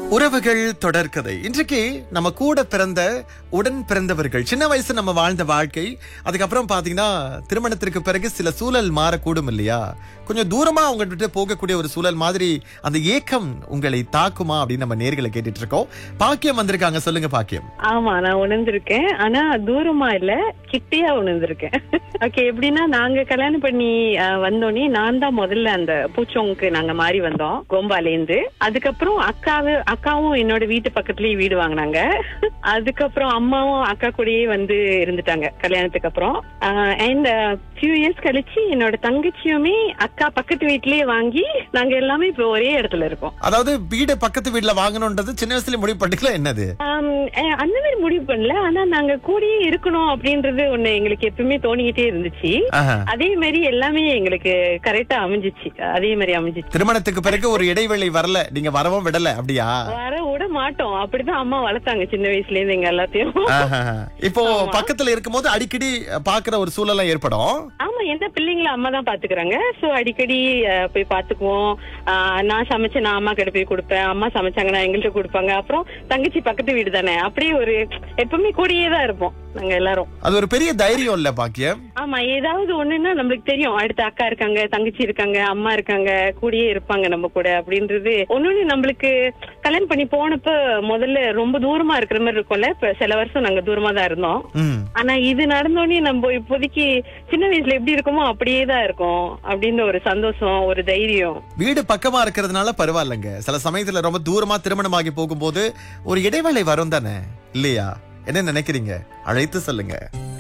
உறவுகள் தொடர்கதை இன்றைக்கு நம்ம கூட பிறந்த உடன் பிறந்தவர்கள் சின்ன வயசு நம்ம வாழ்ந்த வாழ்க்கை அதுக்கப்புறம் பாத்தீங்கன்னா திருமணத்திற்கு பிறகு சில சூழல் மாறக்கூடும் இல்லையா கொஞ்சம் தூரமா உங்ககிட்ட போகக்கூடிய ஒரு சூழல் மாதிரி அந்த ஏக்கம் உங்களை தாக்குமா அப்படின்னு நம்ம நேர்களை கேட்டுட்டு இருக்கோம் பாக்கியம் வந்திருக்காங்க சொல்லுங்க பாக்கியம் ஆமா நான் உணர்ந்திருக்கேன் ஆனா தூரமா இல்ல கிட்டியா உணர்ந்திருக்கேன் ஓகே எப்படின்னா நாங்க கல்யாணம் பண்ணி அஹ், வந்தோடனே நான் தான் முதல்ல அந்த பூச்சோங்குக்கு நாங்க மாறி வந்தோம் கோம்பால இருந்து அதுக்கப்புறம் அக்காவு அக்காவும் என்னோட வீட்டு பக்கத்துலயே வீடு வாங்கினாங்க அதுக்கப்புறம் அம்மாவும் அக்கா கூடயே வந்து இருந்துட்டாங்க கல்யாணத்துக்கு அப்புறம் அண்ட் ஃபியூ இயர்ஸ் கழிச்சு என்னோட தங்கச்சியுமே அக்கா பக்கத்து வீட்லயே வாங்கி நாங்க எல்லாமே இப்போ ஒரே இடத்துல இருக்கோம் அதாவது வீடு பக்கத்து வீட்டுல வாங்கணும்ன்றது சின்ன வயசுல முடிவு பண்ணிக்கல என்னது ஆம், அஹ், அந்த மாதிரி முடிவு பண்ணல ஆனா நாங்க கூடயே இருக்கணும் அப்படின்றது ஒண்ணு எங்களுக்கு எப்பவுமே தோணிக்கிட்டே இருந்துச்சு ஆஹா. அதே மாதிரி எல்லாமே எங்களுக்கு கரெக்டா அமைஞ்சிச்சு அதே மாதிரி அமைஞ்சிச்சு திருமணத்துக்கு பிறகு ஒரு இடைவெளி வரல நீங்க வரவும் விடல அப்படியா வர விட மாட்டோம் அப்படிதான் அம்மா வளர்த்தாங்க சின்ன வயசுல இருந்து எங்க எல்லாத்தையும் ஆஹா. இப்போ பக்கத்துல இருக்கும்போது அடிக்கடி பாக்குற ஒரு சூழலாம் ஏற்படும் ஆமா எந்த பிள்ளைங்களும் அம்மா தான் பாத்துக்கிறாங்க சோ அடிக்கடி அஹ், போய் பாத்துக்குவோம் அஹ், நான் சமைச்சு நான் அம்மா கிட்ட போய் கொடுப்பேன் அம்மா சமைச்சாங்கன்னா எங்கள்கிட்ட கொடுப்பாங்க அப்புறம் தங்கச்சி பக்கத்து வீடு தானே அப்படியே ஒரு எப்பவுமே கூடயே தான் இருப்போம் நாங்க எல்லாரும் அது ஒரு பெரிய தைரியம் இல்ல பாக்கியம் ஆமா ஏதாவது ஒண்ணுன்னா நம்மளுக்கு தெரியும் அடுத்து அக்கா இருக்காங்க தங்கச்சி இருக்காங்க அம்மா இருக்காங்க கூடயே இருப்பாங்க நம்ம கூட அப்படின்றது ஒன்னொன்னு நம்மளுக்கு கல்யாணம் பண்ணி போனப்ப முதல்ல ரொம்ப தூரமா இருக்கிற மாதிரி இருக்கும்ல இப்ப சில வருஷம் நாங்க தூரமா தான் இருந்தோம் ம் ஆனா இது நடந்தோடனே நம்ம இப்போதைக்கு சின்ன வயசுல எப்படி இருக்குமோ அப்படியே தான் இருக்கும் அப்படின்னு ஒரு சந்தோஷம் ஒரு தைரியம் வீடு பக்கமா இருக்கிறதுனால பரவாயில்லைங்க சில சமயத்துல ரொம்ப தூரமா திருமணமாகி போகும்போது ஒரு இடைவேளை வரும் தானே இல்லையா என்ன நினைக்கிறீங்க அழைத்து சொல்லுங்க